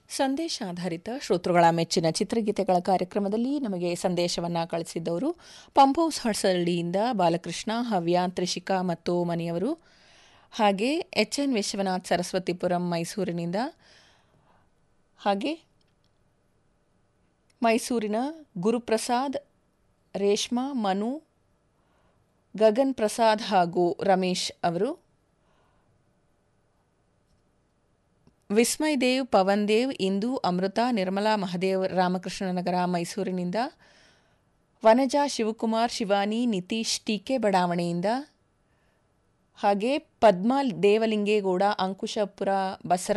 ಸಂದೇಶಾಧಾರಿತ ಶ್ರೋತೃಗಳ ಮೆಚ್ಚಿನ ಚಿತ್ರಗೀತೆಗಳ ಕಾರ್ಯಕ್ರಮದಲ್ಲಿ ನಮಗೆ ಸಂದೇಶವನ್ನು ಕಳಿಸಿದ್ದವರು ಪಂಪೌಸ್ ಹಳ್ಸಳ್ಳಿಯಿಂದ ಬಾಲಕೃಷ್ಣ ಹವ್ಯ ತ್ರಿಷಿಕಾ ಮತ್ತು ಮನೆಯವರು ಹಾಗೆ ಎಚ್ ಎನ್ ವಿಶ್ವನಾಥ್ ಸರಸ್ವತಿಪುರಂ ಮೈಸೂರಿನಿಂದ ಹಾಗೆ ಮೈಸೂರಿನ ಗುರುಪ್ರಸಾದ್ ರೇಷ್ಮಾ ಮನು ಗಗನ್ ಪ್ರಸಾದ್ ಹಾಗೂ ರಮೇಶ್ ಅವರು ವಿಸ್ಮಯ್ ದೇವ್ ಪವನ್ ದೇವ್ ಇಂದು ಅಮೃತ ನಿರ್ಮಲಾ ಮಹದೇವ್ ರಾಮಕೃಷ್ಣನಗರ ಮೈಸೂರಿನಿಂದ ವನಜಾ ಶಿವಕುಮಾರ್ ಶಿವಾನಿ ನಿತೀಶ್ ಟೀಕೆ ಬಡಾವಣೆಯಿಂದ ಹಾಗೆ ಪದ್ಮಾ ದೇವಲಿಂಗೇಗೌಡ ಅಂಕುಶಪುರ ಬಸರ